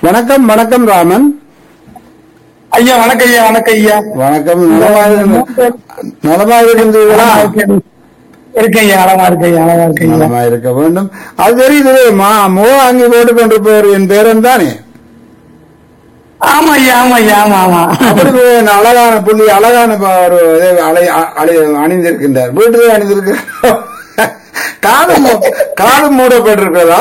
வணக்கம் வணக்கம் ராமன் ஐயா வணக்கம் ஐயா வணக்கம் ஐயா வணக்கம் நலமாக இருந்து- நலமாக இருக்கின்றீர்களா இருக்க ஐயா அழகா இருக்க ஐயா அழகா இருக்க ஐயா நலமா இருக்க வேண்டும் அது தெரியுது மா முக அங்கி போட்டு கொண்டிருப்பவர் என் பேரன் தானே ஆமா ஐயா ஆமா ஐயா ஆமா ஆமா அப்படி ஒரு அழகான புள்ளி அழகான ப- ஒரு இதை அலை- அலை- அணிந்திருக்கின்றார் வீட்டிலே அணிந்திருக்கிறார் காலம் மூ- காலம் மூடப்பட்டிருக்கிறதா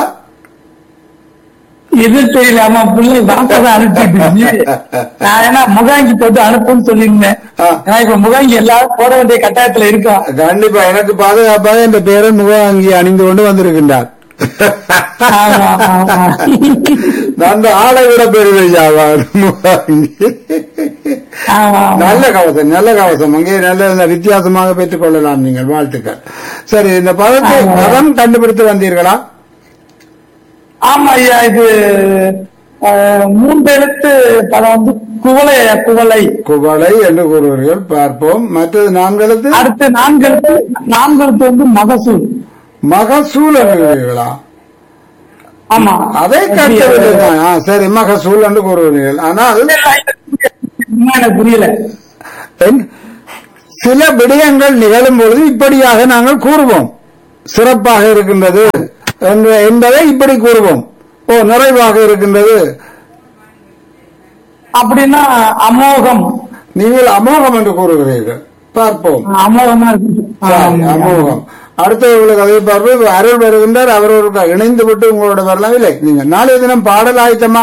இது தெரியல ஆமா பிள்ளை வாப்பா தான் அனுப்பிட்டு நான் ஏன்னா முகாங்கி போட்டு அனுப்புன்னு சொல்லியிருந்தேன் ஆ. ஏன்னா இப்ப முகாங்கி எல்லாரும் போட வேண்டிய கட்டாயத்துல இருக்கோம் கண்டிப்பா எனக்கு பாதுகாப்பாக இந்த பேரன் முக அங்கி அணிந்து கொண்டு வந்திருக்கின்றார் ஆமா, ஆமா. அந்த ஆளை விட பெருமையாவார் முக அங்கி ஆமா, ஆமா. நல்ல கவசம் நல்ல கவசம் அங்கே நல்ல நல்ல வித்தியாசமாக பெற்றுக் கொள்ளலாம் நீங்கள் வாழ்த்துக்கள் சரி இந்த பதத்தை ஆமா. பதம் கண்டுபிடித்து வந்தீர்களா ஆமா ஐயா இது அஹ், மூன்று எழுத்து படம் வந்து குவளை ஐயா, குவளை குவளை என்று கூறுவீர்கள் பார்ப்போம் மற்றது நான்கெழுத்து அடுத்து நான்கு எழுத்து நான்கு எழுத்து வந்து மகசூல் மகசூல் என்றுவீர்களா ஆமா அதை கட்டவில்லை தான். ஆ, சரி மகசூல் என்று கூறுவீர்கள் ஆனால் இன்னும் எனக்கு புரியல என்- சில விடயங்கள் நிகழும் பொழுது இப்படியாக நாங்கள் கூறுவோம் சிறப்பாக இருக்கின்றது என்று- என்பதை இப்படி கூறுவோம் ஓ நிறைவாக இருக்கின்றது அப்படின்னா அமோகம் நீங்கள் அமோகம் என்று கூறுகிறீர்கள் பார்ப்போம் அமோகமா இருக்கு சரி, ஆமா. அமோகம் அடுத்தவர்களுக்கு அதை பார்ப்போம் அருள் வருகின்றார் அவர்களுக்கு இணைந்து விட்டு உங்களோட வரலாம் இல்லை நீங்க நாளைய தினம் பாடல் ஆயத்தமா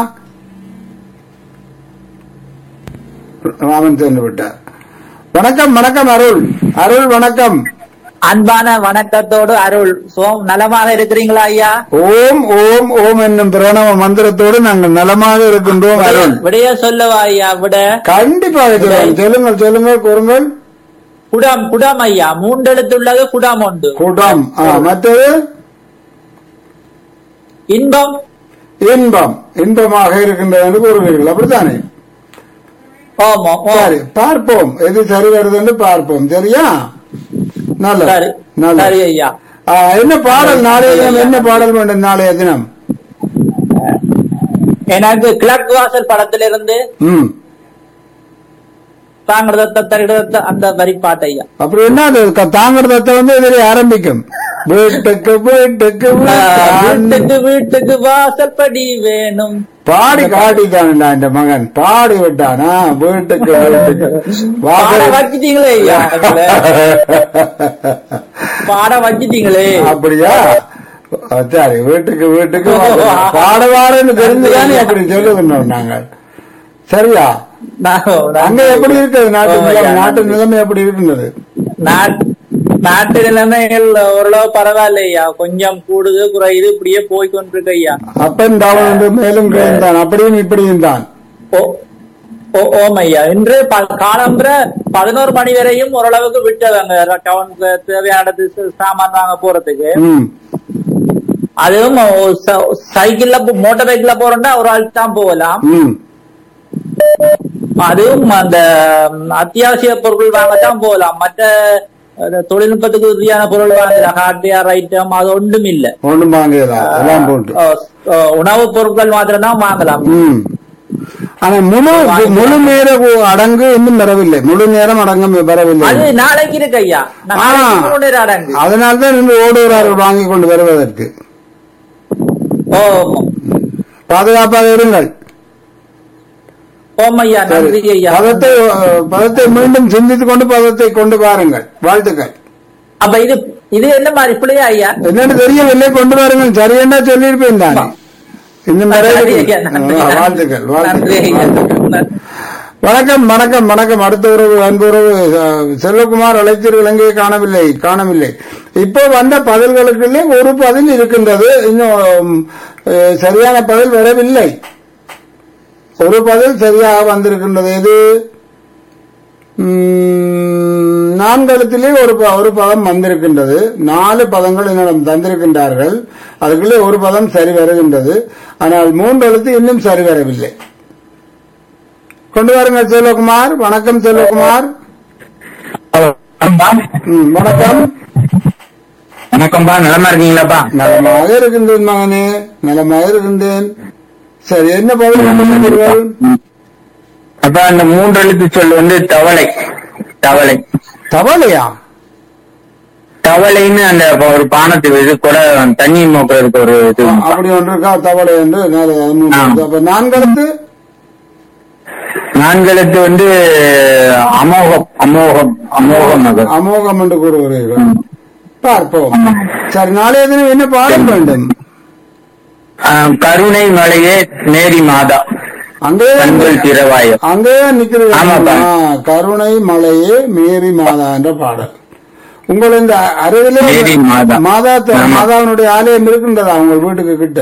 ராமன் சென்று விட்டார் வணக்கம் வணக்கம் அருள் அருள் வணக்கம் அன்பான வணக்கத்தோடு அருள் சோம் நலமாக இருக்கிறீங்களா ஐயா ஓம் ஓம் ஓம் என்னும் பிரணவ மந்திரத்தோடு நாங்கள் நலமாக இருக்கின்றோம் அருள் விடைய சொல்லவா ஐயா விட கண்டிப்பாக சொல்லுங்கள். சொல்லுங்கள் சொல்லுங்கள் கூறுங்கள் குடம் குடம் ஐயா மூன்றெழுத்துள்ளது குடம் உண்டு கூட்டம் ஆ, மற்றது இன்பம் இன்பம் இன்பமாக இருக்கின்றது என்று கூறுவீர்கள் அப்படித்தானே ஓமோ ஓ சரி பார்ப்போம் எது சரி வருது என்று பார்ப்போம் சரியா நல்லது சரி சரி நல்லது ஐயா ஆ, என்ன பாடல் நாளைய தினம் என்ன பாடல் வேண்டும் நாளைய தினம் எனக்கு கிழக்கு வாசல் படத்திலிருந்து ம் தாங்கிறத தருகிறத அந்த வரி பாட்டு ஐயா அப்படி என்ன அது க- தாங்கிறத வந்து இதில் ஆரம்பிக்கும் வீட்டுக்கு வீட்டுக்கு வீட்டு- வீட்டுக்கு வீட்டுக்கு வாசல்படி வேணும் பாடி காட்டிட்டான்டா இந்த மகன் பாடி விட்டானா வீட்டுக்கு வீட்டுக்கு பாட வாசல் வச்சிட்டீங்களே ஐயா எங்களை. பாட வச்சிட்டீங்களே அப்படியா ஆ, சரி வீட்டுக்கு வீட்டுக்கு வாசல். பாட பாடுன்னு தெரிஞ்சுதானே அப்படி சொல்லுகின்றோம் நாங்கள் சரியா நான் அங்க எப்படி இருக்குது நாட்டு ஓ, நிலைமை? ஐயா. நாட்டு நிலைமை எப்படி இருக்கின்றது நாட்- நாட்டு நிலைமைகள் ஓரளவு பரவாயில்ல ஐயா கொஞ்சம் கூடுது குறையுது இப்படியே போய் கொண்டிருக்கு ஐயா அப் அண்ட் டவுன் என்று மேலும் தான் அப்படியும் இப்படியும் தான் ஓ ஓ- ஓம் ஐயா இன்று ப- காலம்புற பதினோரு மணி வரையும் ஓரளவுக்கு விட்டதாங்க டவுனுக்கு தேவையானது ச- சாமான் வாங்க போறதுக்கு ம் அதுவும் ஒ- ச- சைக்கிள்ல போ- மோட்டார் பைக்ல போறோம்னா ஒரு ஆள் தான் போகலாம் ம் அதுவும் அந்த ம், அத்தியாவசிய பொருட்கள் வாங்கத்தான் போகலாம் மற்ற அஹ், தொழில்நுட்பத்துக்கு உறுதியான பொருள் வாங்கலாம் ஹார்ட்வேர் ஐட்டம் அது ஒன்றும் இல்ல ஒண்ணும் வாங்கியதான் எல்லாம் போட்டு அஹ், அஹ், உணவுப் பொருட்கள் மாத்திரம் தான் வாங்கலாம் ம் ஆனா முழு முழு நேர கு- அடங்கு இன்னும் வரவில்லை முழு நேரம் அடங்கும் வரவில்லை அது நாளைக்கு இருக்கு ஐயா ஆ. நாளைக்கு மூணு நேரம் அடங்கு அதனால்தான் இன்று ஓடுகிறார்கள் வாங்கி கொண்டு வருவதற்கு ஓ பாதுகாப்பாக இருங்கள் ஓம் ஐயா சரி. நன்றி ஐயா பதத்தை அஹ், பதத்தை மீண்டும் சிந்தித்துக் கொண்டு பதத்தை கொண்டு பாருங்கள் வாழ்த்துக்கள் அப்ப இது இது என்ன மாதிரி பிள்ளையா ஐயா என்னன்னு தெரியவில்லை கொண்டு வாருங்கள் சரியென்றா சொல்லியிருப்பேன் தானே இன்னும் நிறைய நன்றி இருக்கு. ஐயா நன்றி ஆ, வாழ்த்துக்கள் நன்றி ஐயா வாழ்த்துக்கள் நன்றி. வணக்கம் வணக்கம் வணக்கம் அடுத்த உறவு அன்பு உறவு அஹ், செல்வகுமார் அழைத்தீர்கள் எங்கே காணவில்லை காணவில்லை இப்போ வந்த பதில்களுக்குள்ளே ஒரு பதில் இருக்கின்றது இன்னும் அஹ், சரியான பதில் வரவில்லை ஒரு பதில் சரியாக வந்திருக்கின்றது எது ம், நான்கெழுத்திலே ஒரு ப- ஒரு பதம் வந்திருக்கின்றது நாலு பதங்கள் என்னிடம் தந்திருக்கின்றார்கள் அதுக்குள்ளே ஒரு பதம் சரி வருகின்றது ஆனால் மூன்று எழுத்து இன்னும் சரி வரவில்லை கொண்டு வாருங்கள் செல்வகுமார் வணக்கம் செல்வகுமார் ம், வணக்கம் வணக்கம்பா நலமா இருக்கீங்களாப்பா நலமாக இருக்கின்றேன் மகனே நலமாக இருக்கின்றேன் சரி என்ன பதில் கண்டுபிடிக்கிறீர்கள்? அப்ப அந்த மூன்று எழுத்து சொல் வந்து தவளை தவளை தவளையா தவளைன்னு அந்த ஒரு பானத்துக்கு இது கூட தண்ணி மோக்கிறதுக்கு ஒரு இது அப்படி ஒன்று இருக்கா தவளை என்று நேரே அது மூன்று. ஆ. அப்ப நான்கெழுத்து நான்கெழுத்து வந்து அமோகம் அமோகம் அமோகம் அது அமோகம் என்று கூறுகிறீர்கள் பார்ப்போம் சரி நாளைய தினம் என்ன பாட வேண்டும் ஆஹ், கருணை மலையே மேரி மாதா அங்கே கண்கள் திறவாயம் அங்கே நிக்கிறீர்கள் ஆமாப்பா. ஆ, கருணை மலையே மேரி மாதா என்ற பாடல் உங்கள் இந்த அருகிலே மேரி மாதா. மாதா ஆமா. மாதாவினுடைய ஆலயம் இருக்கின்றதா உங்கள் வீட்டுக்கு கிட்ட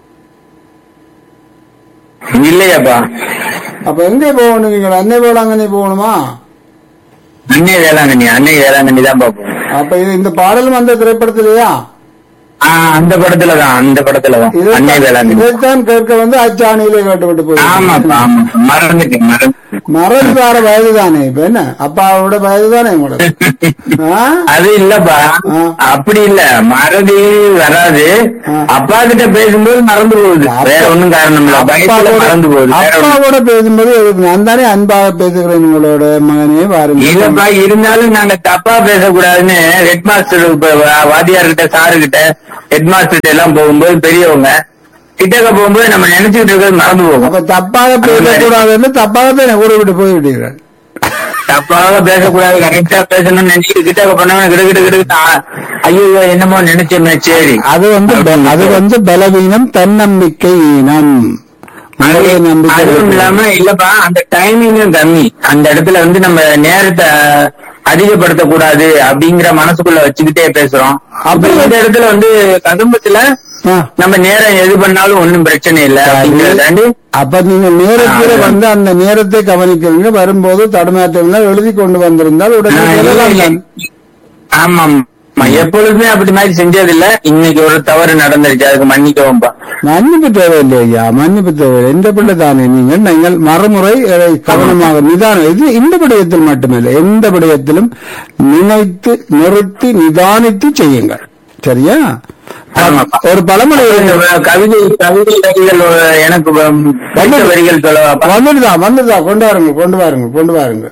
இல்லையாப்பா அப்ப எங்கே போகணும் நீங்கள் அன்னை வேளாங்கண்ணி போகணுமா அன்னை வேளாங்கண்ணி அன்னை வேளாங்கண்ணி தான் பார்ப்போம் அப்ப இது இந்த பாடலும் அந்த திரைப்படத்திலேயா ஆஹ் அந்த படத்துல தான் அந்த படத்துல தான் அன்னை இதைத்தான் வேளாங்கண்ணி இதைத்தான் கேட்க வந்து அச்சாணியிலே கேட்டுவிட்டு போய் ஆமாப்பா ஆமா மறந்துட்டேன் மறந்து மறந்துட்டார வயது தானே இப்ப என்ன அப்பாவோட வயது தானே உங்களுக்கு ஆ? அது இல்லப்பா ஆ. அப்படி இல்ல மறதி வராது ஆ. அப்பா கிட்ட பேசும்போது மறந்து போகுது அப்பா- வேற ஒண்ணும் காரணம் இல்ல பயத்துல அப்பாவோட- மறந்து போகுது வேற ஒண்ணும் அப்பாவோட பேசும்போது எதுக்கு? நான் தானே அன்பாக பேசுகிறேன் உங்களோட மகனே பாருங்க இல்லப்பா இருந்தாலும் நாங்க தப்பா பேசக்கூடாதுன்னு ஹெட் மாஸ்டர் வாத்தியார் கிட்ட சாரு கிட்ட ஹெட் மாஸ்டர் எல்லாம் போகும்போது பெரியவங்க கிட்டக்க போகும்போது நம்ம நினைச்சுக்கிட்டு இருக்கிறது மறந்து போகும் அப்ப தப்பாக பேசக்கூடாதுன்னு தப்பாக தான் கூட விட்டு போய்விட்டீர்கள் தப்பாக பேசக்கூடாது கரெக்டா பேசணும்னு நினைச்சிட்டு கிட்டக்க பண்ணவன கிட கிட கிட ஐயோ என்னமோ நினைச்சோமே சரி அது வந்து ப- அது வந்து பலவீனம் தன்னம்பிக்கை ஈனம் உங்களுடைய நம்பிக்கை அதுவும் இல்லாம இல்லப்பா அந்த டைமிங்கும் கம்மி அந்த இடத்துல வந்து நம்ம நேரத்தை அதிகப்படுத்த கூடாது அப்படிங்கிற மனசுக்குள்ள வச்சுக்கிட்டே பேசுறோம் அப்ப இந்த இடத்துல வந்து கதம்பத்துல ஆ. நம்ம நேரம் எது பண்ணாலும் ஒண்ணும் பிரச்சனை இல்லை அப்படிங்கறதாண்டி அப்ப நீங்க நேரத்தில் ஆ. வந்து அந்த நேரத்தை கவனிக்கிறீங்க வரும்போது தடுமாற்றங்கள் எழுதி கொண்டு வந்திருந்தால் உடனே நான் சொல்லலாம் இல்லை. தான். ஆமாம் நான் எப்பொழுதுமே அப்படி மாதிரி செஞ்சதில்ல இன்னைக்கு ஒரு தவறு நடந்துருச்சு அதுக்கு மன்னிக்கவும்பா மன்னிப்பு தேவையில்லை ஐயா மன்னிப்பு தேவையில்லை எந்த பிள்ளை தானே நீங்கள் நீங்கள் மறுமுறை அதை கவனமாக நிதானம் இது இந்த விடயத்தில் மட்டுமில்லை எந்த விடயத்திலும் நினைத்து நிறுத்தி நிதானித்து செய்யுங்கள் சரியா ஆமாப்பா. ஒரு பழமொழி இந்த கவிதை கவிதை வரிகள் ஒரு- எனக்கு வ- பிடித்த வரிகள் சொல்லவாப்பா வந்துடுதா வந்துடுதா கொண்டு வாருங்க கொண்டு வாருங்க கொண்டு வாருங்க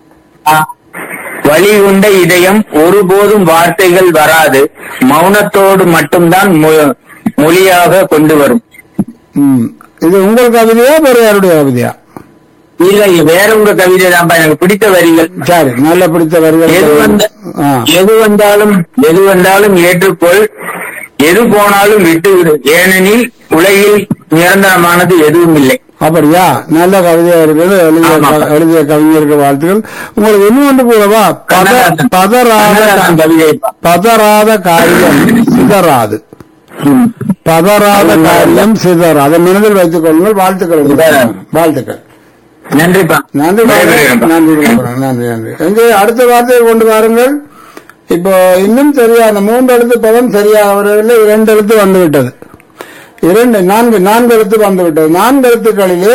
வழி உண்ட இதயம் ஒருபோதும் வார்த்தைகள் வராது மௌனத்தோடு மட்டும்தான் மொ- மொழியாக கொண்டு வரும் ம். இது உங்கள் கவிதையா வேற யாருடைய கவிதையா இல்ல இது வேற உங்க கவிதை தான்ப்பா எனக்கு பிடித்த வரிகள் சரி நல்ல பிடித்த வரிகள் எது வந்த ஆ. எது வந்தாலும் எது வந்தாலும் ஏற்றுக்கொள் எது போனாலும் விட்டுவிடு ஏனெனில் உலகில் நிரந்தரமானது எதுவும் இல்லை அப்படியா நல்ல கவிதையா இருக்குது எழுதிய ஆமா. க- எழுதிய கவிஞருக்கு வாழ்த்துக்கள் உங்களுக்கு இன்னும் ஒன்று கூடவா பத கண்ணதாசன். பதறாத கண்ணதாசன் கவிதை பதறாத காரியம் சிதறாது ம். பதறாத காரியம் சிதறாது அதை மனதில் வைத்துக் கொள்ளுங்கள் வாழ்த்துக்கள் சிதறாது. வாழ்த்துக்கள் நன்றிப்பா நன்றி விடைபெறுகிறேன்ப்பா. நன்றி நன்றி நன்றி நன்றி எங்கே அடுத்த வார்த்தையை கொண்டு வாருங்கள் இப்போ இன்னும் சரியா அந்த மூன்று எழுத்து பதம் சரியா வரவில்லை இரண்டு எழுத்து வந்துவிட்டது இரண்டு நான்கு நான்கு எழுத்து வந்துவிட்டது நான்கு எழுத்துக்களிலே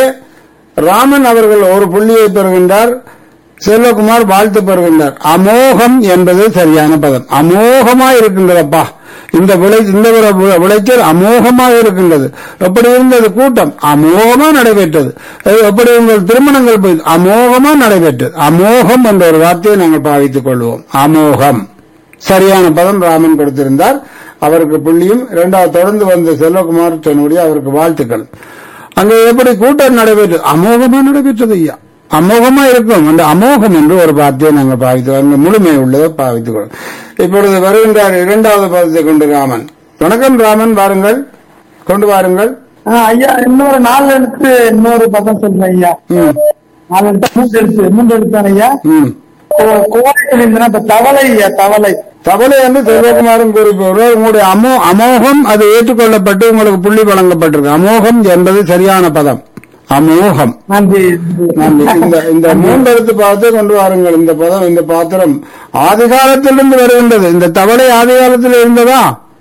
ராமன் அவர்கள் ஒரு புள்ளியை பெறுகின்றார் செல்வகுமார் வாழ்த்து பெறுகின்றார் அமோகம் என்பது சரியான பதம் அமோகமா இருக்கின்றதப்பா இந்த விளை இந்த விளை- வி- விளைச்சல் அமோகமாக இருக்கின்றது எப்படி இருந்தது கூட்டம் அமோகமா நடைபெற்றது அது எப்படி உங்கள் திருமணங்கள் போய் அமோகமா நடைபெற்றது அமோகம் என்ற ஒரு வார்த்தையை நாங்கள் பாவித்துக் கொள்வோம் அமோகம் சரியான பதம் ராமன் கொடுத்திருந்தார் அவருக்கு புள்ளியும் இரண்டாவது தொடர்ந்து வந்த செல்வகுமார் சொன்னபடி அவருக்கு வாழ்த்துக்கள் அங்க எப்படி கூட்டம் நடைபெற்றது அமோகமா நடைபெற்றது ஐயா அமோகமா இருக்கும் அந்த அமோகம் என்று ஒரு வார்த்தையை நாங்கள் பாவித்து அங்க முழுமை உள்ளதை பாவித்துக் கொள்ளும் இப்பொழுது வருகின்றார் இரண்டாவது பதத்தை கொண்டு ராமன் வணக்கம் ராமன் வாருங்கள் கொண்டு வாருங்கள் ஆ, ஐயா இன்னொரு நாலு எழுத்து இன்னொரு பதம் சொல்றேன் ஐயா ம், நாலு எழுத்து மூன்று எழுத்து மூன்று எழுத்தான ஐயா ம். கோ- கோழை சொல்லியிருந்தேன்னா இப்ப தவளை ஐயா தவளை தவளை என்று செல்வகுமாரும் கூறிப்பவர் உங்களுடைய அமோ அமோகம் அது ஏற்றுக்கொள்ளப்பட்டு உங்களுக்கு புள்ளி வழங்கப்பட்டிருக்கு அமோகம் என்பது சரியான பதம் அமோகம் நன்றி நன்றி. இந்த இந்த மூன்றெழுத்து பதத்தை கொண்டு வாருங்கள் இந்த பதம் இந்த பாத்திரம் ஆதி காலத்திலிருந்து வருகின்றது இந்த தவளை ஆதி காலத்தில் இருந்ததா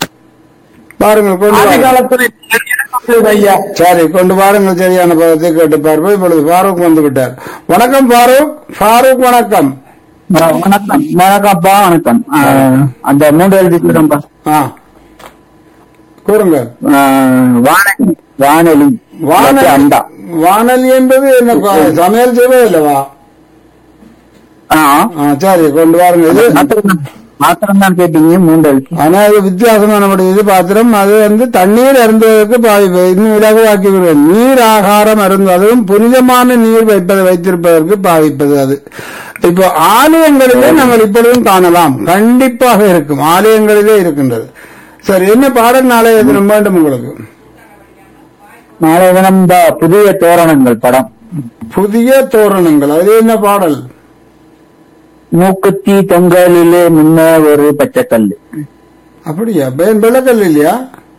பாருங்கள் கொண்டு ஆதி வாருங்கள். காலத்துல எனக்கு ஐயா சரி கொண்டு வாருங்கள் சரியான பதத்தை கேட்டு பார்ப்போம் இப்பொழுது ஃபாரூக் வந்து விட்டார் வணக்கம் ஃபாரூக் ஃபாரூக் வணக்கம் வணக்கம் வணக்கம்ப்பா வணக்கம் அந்த மூன்று எழுதி சொல்றேன்ப்பா ஆ கூறுங்க வானொலி வானொலி வானல் அண்டா வானொலி என்பது என்ன ப- சமையல் செய்வது அல்லவா ஆ ஆ, சரி கொண்டு வாருங்க இது மாத்திரம் மாத்திரம் தான் கேட்டீங்க மூன்று எழுத்து ஆனா இது வித்தியாசமான இது பாத்திரம் அது வந்து தண்ணீர் அருந்துவதற்கு பாதிப்பு இன்னும் இலகுவாக்கி விடுவது நீர் ஆகாரம் அருந்து அதுவும் புனிதமான நீர் வைப்பதை வைத்திருப்பதற்கு பாதிப்பது அது இப்போ ஆலயங்களிலே நாங்கள் இப்பொழுதும் காணலாம் கண்டிப்பாக இருக்கும் ஆலயங்களிலே இருக்கின்றது சரி என்ன பாடல் நாளைய தினம் வேண்டும் உங்களுக்கு நாளை தினம் இந்த புதிய தோரணங்கள் படம் புதிய தோரணங்கள் அது என்ன பாடல் மூக்குத்தி தொங்கலிலே முன்ன ஒரு பச்சைக்கல்லு அப்படியா பேன் விளக்கல் இல்லையா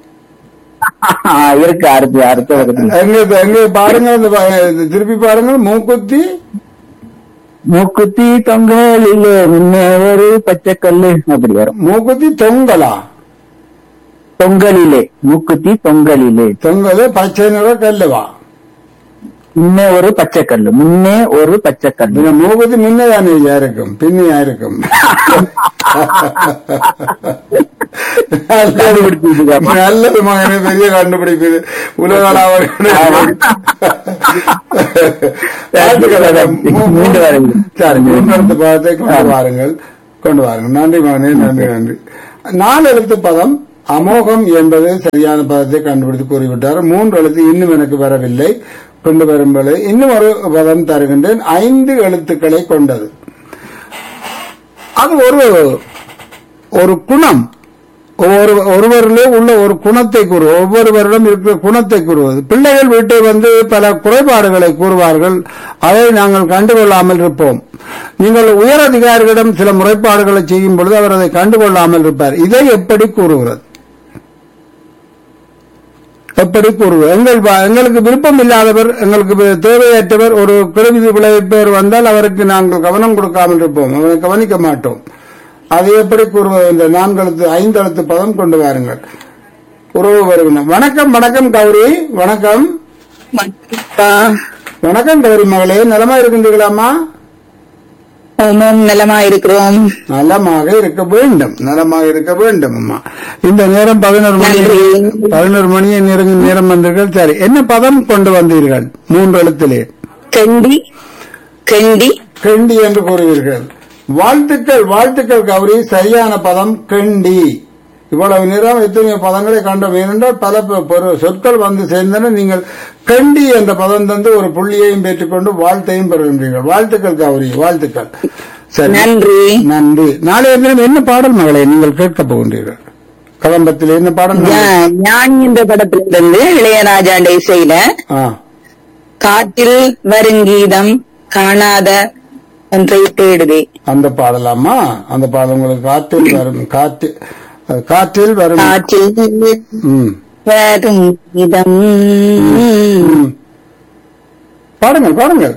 இருக்கு அடுத்து அடுத்த வருது எங்க எங்க பாருங்க அந்த பா- திருப்பி பாருங்க மூக்குத்தி மூக்குத்தி தொங்கலிலே முன்ன ஒரு பச்சைக்கல்லு அப்படி வரும் மூக்குத்தி தொங்கலா தொங்கலிலே மூக்குத்தி தொங்கலிலே தொங்கல் பச்சை நிற கல்லுவா முன்னே ஒரு பச்சைக்கல்லு முன்னே ஒரு பச்சைக்கல்லு இந்த மூக்குத்தி முன்னதானே இருக்கும் பின்னையா இருக்கும் நல்லது. நல்லது மகனே பெரிய கண்டுபிடிப்பு இது. உலக அளவில் மீண்டு வருகிறது. சரி மூன்றெழுத்து பதத்தை கொண்டு வாருங்கள் கொண்டு வாருங்கள் நன்றி மகனே நன்றி நன்றி நாலு எழுத்து பதம் அமோகம் என்பது சரியான பதத்தை கண்டுபிடித்து கூறிவிட்டார் மூன்று எழுத்து இன்னும் எனக்கு வரவில்லை கொண்டு வரும்போது இன்னும் ஒரு பதம் தருகின்றேன் ஐந்து எழுத்துக்களை கொண்டது அது ஒரு ஒரு குணம் ஒவ்வொரு ஒருவரிலே உள்ள ஒரு குணத்தை கூறு ஒவ்வொருவரிடம் இருக்கிற குணத்தை கூறுவது பிள்ளைகள் வீட்டை வந்து பல குறைபாடுகளை கூறுவார்கள் அதை நாங்கள் கண்டுகொள்ளாமல் இருப்போம் நீங்கள் உயர் அதிகாரிகளிடம் சில முறைப்பாடுகளை செய்யும் பொழுது அவர் அதை கண்டுகொள்ளாமல் இருப்பார் இதை எப்படி கூறுகிறது எப்படி கூறுவது எங்கள் வ- எங்களுக்கு விருப்பம் இல்லாதவர் எங்களுக்கு வி- தேவையற்றவர் ஒரு குறைவிதி விளைவிப்பவர் வந்தால் அவருக்கு நாங்கள் கவனம் கொடுக்காமல் இருப்போம் அவரை கவனிக்க மாட்டோம் அதை எப்படி கூறுவது இந்த நான்கு எழுத்து ஐந்து எழுத்து பதம் கொண்டு வாருங்கள் உறவு வருகின்றன வணக்கம் வணக்கம் கௌரி வணக்கம் வணக்கம் கௌரி மகளே நலமா இருக்கின்றீர்களாமா ஆமாம் நலமா இருக்கிறோம் நலமாக இருக்க வேண்டும் நலமாக இருக்க வேண்டும் அம்மா இந்த நேரம் பதினோரு மணி நன்றி. பதினோரு மணியை நெருங்கும் நேரம் வந்தீர்கள் சரி என்ன பதம் கொண்டு வந்தீர்கள் மூன்று எழுத்திலே கண்டி கண்டி கெண்டி என்று கூறுவீர்கள் வாழ்த்துக்கள் வாழ்த்துக்கள் கௌரி சரியான பதம் கெண்டி இவ்வளவு நேரம் எத்தனை பதங்களை கண்டோம் ஏனென்றால் பல ப- பொரு- சொற்கள் வந்து சேர்ந்தன நீங்கள் கண்டி என்ற பதம் தந்து ஒரு புள்ளியையும் பெற்றுக்கொண்டு வாழ்த்தையும் பெறுகின்றீர்கள் வாழ்த்துக்கள் கௌரி வாழ்த்துக்கள் சரி நன்றி நன்றி நாளைய தினம் என்ன பாடல் மகளை நீங்கள் கேட்கப் போகின்றீர்கள் கதம்பத்தில் என்ன பாடல் ஞா- ஞானி என்ற படத்திலிருந்து இளையராஜாண்ட இசையில ஆ காட்டில் வருங்கீதம் காணாத ஒன்றை தேடுதே அந்த பாடலாமா அந்த பாடல் உங்களுக்கு காற்றில் வரும் காற்று அஹ், காற்றில் வரும் காற்றில் ம் வரும் கீதம் ம். பாடுங்கள் பாடுங்கள்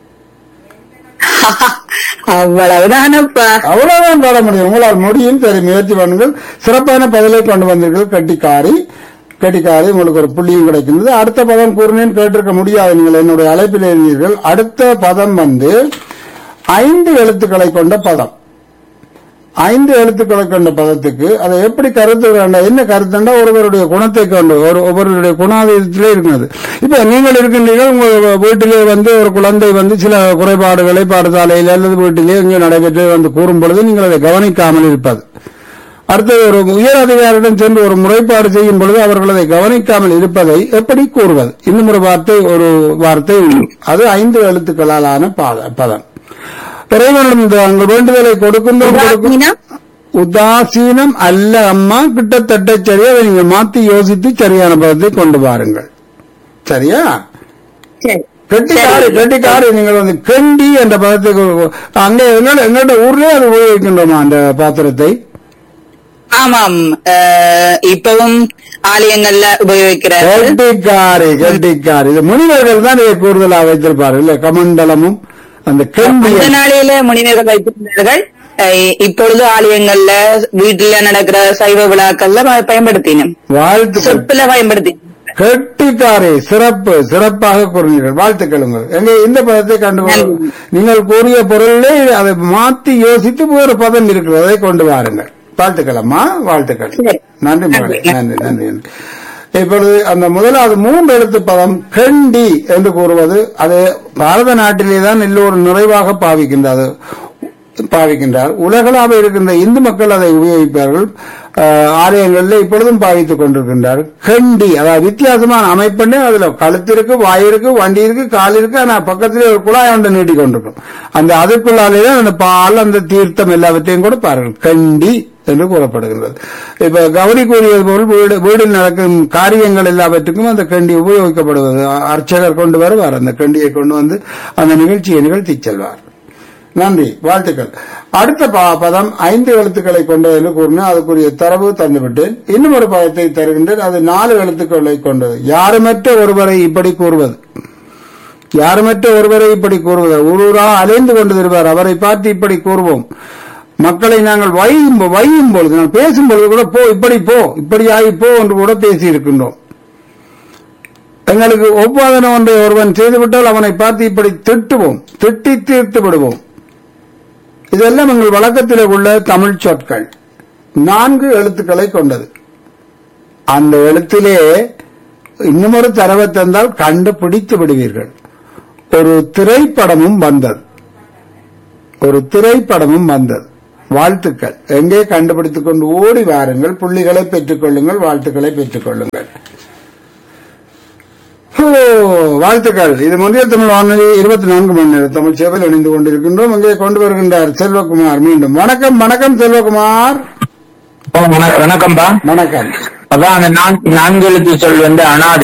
அவ்வளவுதானப்பா அவ்வளவுதான் பாட முடியும் உங்களால் முடியும் சரி முயற்சி பண்ணுங்கள் சிறப்பான பதிலை கொண்டு வந்தீர்கள் கட்டிக்காரி கட்டிக்காரி உங்களுக்கு ஒரு புள்ளியும் கிடைக்கின்றது அடுத்த பதம் கூறினேன் கேட்டிருக்க முடியாது நீங்கள் என்னுடைய அழைப்பில் எழுந்தீர்கள் அடுத்த பதம் வந்து ஐந்து எழுத்துக்களை கொண்ட பதம் ஐந்து எழுத்துக்களை கொண்ட பதத்துக்கு அதை எப்படி கருத்து வேண்டாம் என்ன கருத்துண்டா ஒருவருடைய குணத்தை கொண்டு ஒரு ஒவ்வொருவருடைய குணாதிசயத்திலே இருக்கிறது இப்ப நீங்கள் இருக்கின்றீர்கள் உங்க வீட்டிலே வந்து ஒரு குழந்தை வந்து சில குறைபாடுகளை பாடசாலையில் அல்லது வீட்டிலே இங்கே நடைபெற்று வந்து கூறும் பொழுது நீங்கள் அதை கவனிக்காமல் இருப்பது அடுத்தது ஒரு உயர் அதிகாரியிடம் சென்று ஒரு முறைப்பாடு செய்யும் பொழுது அவர்கள் அதை கவனிக்காமல் இருப்பதை எப்படி கூறுவது இன்னும் ஒரு வார்த்தை ஒரு வார்த்தை உண்டு அது ஐந்து எழுத்துக்களாலான பாத- பதம் இறைவனிடம் இந்த உங்கள் வேண்டுதலை கொடுக்கின்றோம் கொடுக்கும் உதாசீனம்? உதாசீனம் அல்ல அம்மா கிட்டத்தட்ட சரியா அதை நீங்க மாத்தி யோசித்து சரியான பதத்தை கொண்டு வாருங்கள் சரியா சரி. கெட்டிக்காரி கெட்டிக்காரி நீங்கள் வந்து கெண்டி என்ற பதத்தை கொ- அங்கே எங்களோட எங்களோட ஊர்லயே அது உபயோகிக்கின்றோமா அந்த பாத்திரத்தை ஆமாம் அஹ், இப்பவும் ஆலயங்கள்ல உபயோகிக்கிறார்கள் கெட்டிக்காரி கெட்டிக்காரி இது முனிவர்கள் தான் இதை கூடுதலா வைத்திருப்பார்கள் இல்ல கமண்டலமும் அந்த கெண்டி அந்த நாளையில முனிவர்கள் வைத்திருந்தார்கள் அஹ், இப்பொழுது ஆலயங்கள்ல வீட்டுல நடக்கிற சைவ விழாக்கள்ல ப- பயன்படுத்தினோம் வாழ்த்துக்கள் சொற்பில பயன்படுத்தி கெட்டிக்காரை சிறப்பு சிறப்பாக கூறினீர்கள் வாழ்த்துக்கள் உங்கள் எங்க இந்த பதத்தை கண்டு நன்றி. நீங்கள் கூறிய பொருளே அதை மாத்தி யோசித்து வேறு பதம் இருக்கிறது அதை கொண்டு வாருங்கள் வாழ்த்துக்கள் அம்மா வாழ்த்துக்கள் சரி. நன்றி மகளே நன்றி. நன்றி நன்றி நன்றி இப்பொழுது அந்த முதலாவது மூன்று எழுத்து பதம் கண்டி என்று கூறுவது அது பாரத நாட்டிலே தான் எல்லோரும் நிறைவாக பாவிக்கின்றது பாவிக்கின்றார் உலகளாக இருக்கின்ற இந்து மக்கள் அதை உபயோகிப்பார்கள் ஆஹ், ஆலயங்களில் இப்பொழுதும் பாவித்துக் கொண்டிருக்கின்றார் கண்டி அதாவது வித்தியாசமான அமைப்புன்னு அதுல கழுத்து இருக்கு வாய் இருக்கு வண்டி இருக்கு கால் இருக்கு ஆனா பக்கத்திலே ஒரு குழாய் ஒன்று நீட்டி கொண்டிருக்கும் அந்த அதுக்குள்ளாலே தான் அந்த பால் அந்த தீர்த்தம் எல்லாவற்றையும் கொடுப்பார்கள் கண்டி என்று கூறப்படுகின்றது இப்ப கௌரி கூறியது போல் வீடு வீடில் நடக்கும் காரியங்கள் எல்லாவற்றுக்கும் அந்த கண்டி உபயோகிக்கப்படுவது அர்ச்சகர் கொண்டு வருவார் அந்த கண்டியை கொண்டு வந்து அந்த நிகழ்ச்சியை நிகழ்த்தி செல்வார் நன்றி வாழ்த்துக்கள் அடுத்த ப- பதம் ஐந்து எழுத்துக்களை கொண்டது என்று கூறினேன் அதுக்குரிய தரவு தந்துவிட்டேன் இன்னும் ஒரு பதத்தை தருகின்றேன் அது நாலு எழுத்துக்களை கொண்டது யாருமற்ற ஒருவரை இப்படி கூறுவது யாருமற்ற ஒருவரை இப்படி கூறுவது ஒருவரா அலைந்து கொண்டு வருவார் அவரை பார்த்து இப்படி கூறுவோம் மக்களை நாங்கள் வையும் போ- வையும் பொழுது நான் பேசும் பொழுது கூட போ இப்படி போ இப்படி ஆகி போ என்று கூட பேசி இருக்கின்றோம் எங்களுக்கு ஒப்பாதனம் ஒன்றை ஒருவன் செய்துவிட்டால் அவனை பார்த்து இப்படி திட்டுவோம் திட்டி தீர்த்து விடுவோம் இதெல்லாம் எங்கள் வழக்கத்தில் உள்ள தமிழ் சொற்கள் நான்கு எழுத்துக்களை கொண்டது அந்த எழுத்திலே இன்னும் ஒரு தரவை தந்தால் கண்டுபிடித்து விடுவீர்கள் ஒரு திரைப்படமும் வந்தது ஒரு திரைப்படமும் வந்தது வாழ்த்துக்கள் எங்கே கண்டுபிடித்துக் கொண்டு ஓடி வாருங்கள் புள்ளிகளை பெற்றுக் கொள்ளுங்கள் வாழ்த்துக்களை பெற்றுக் கொள்ளுங்கள் ஓ, வாழ்த்துக்கள் இது முந்தைய தமிழ் வானொலி இருபத்தி நான்கு மணி நேரம் தமிழ் சேவையில் இணைந்து கொண்டிருக்கின்றோம் இங்கே கொண்டு வருகின்றார் செல்வகுமார் மீண்டும் வணக்கம் வணக்கம் செல்வகுமார் ஓ, வண- வணக்கம்பா வணக்கம் அதான் அந்த நான்கு நான்கு எழுத்து சொல் வந்து அனாதை